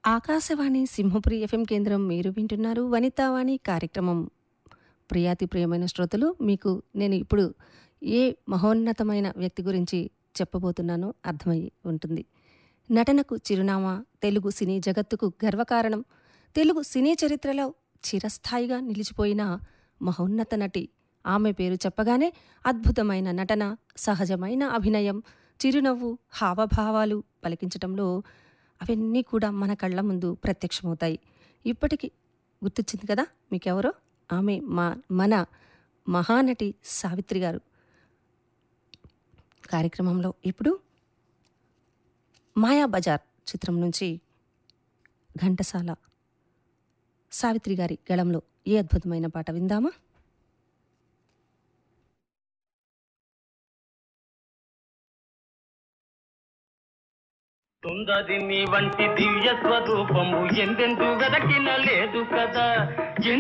Akashvani Simhapuri FM కేంద్రం మీరు వింటున్నారు వనితావాణి కార్యక్రమం ప్రియాతి ప్రియమైన శ్రోతలు మీకు నేను ఇప్పుడు ఏ మహోన్నతమైన వ్యక్తి గురించి చెప్పబోతున్నానో అర్థమై ఉంటుంది నటనకు చిరునామా తెలుగు సినీ జగత్తుకు గర్వకారణం తెలుగు సినీ చరిత్రలో చిరస్థాయిగా నిలిచిపోయిన మహోన్నత నటి ఆమె పేరు చెప్పగానే అద్భుతమైన నటన సహజమైన అభినయం చిరునవ్వు హావభావాలు పలికించటంలో అవన్నీ కూడా మన కళ్ళ ముందు ప్రత్యక్షమవుతాయి ఇప్పటికి గుర్తొచ్చింది కదా మీకెవరో ఆమె మా మన మహానటి సావిత్రి గారు కార్యక్రమంలో ఇప్పుడు మాయాబజార్ చిత్రం నుంచి ఘంటసాల సావిత్రి గారి గళంలో ఏ అద్భుతమైన పాట విందామా సుందరి నీ వంటి దివ్య స్వరూపము ఎందెందు వెదకిన లేదు కదా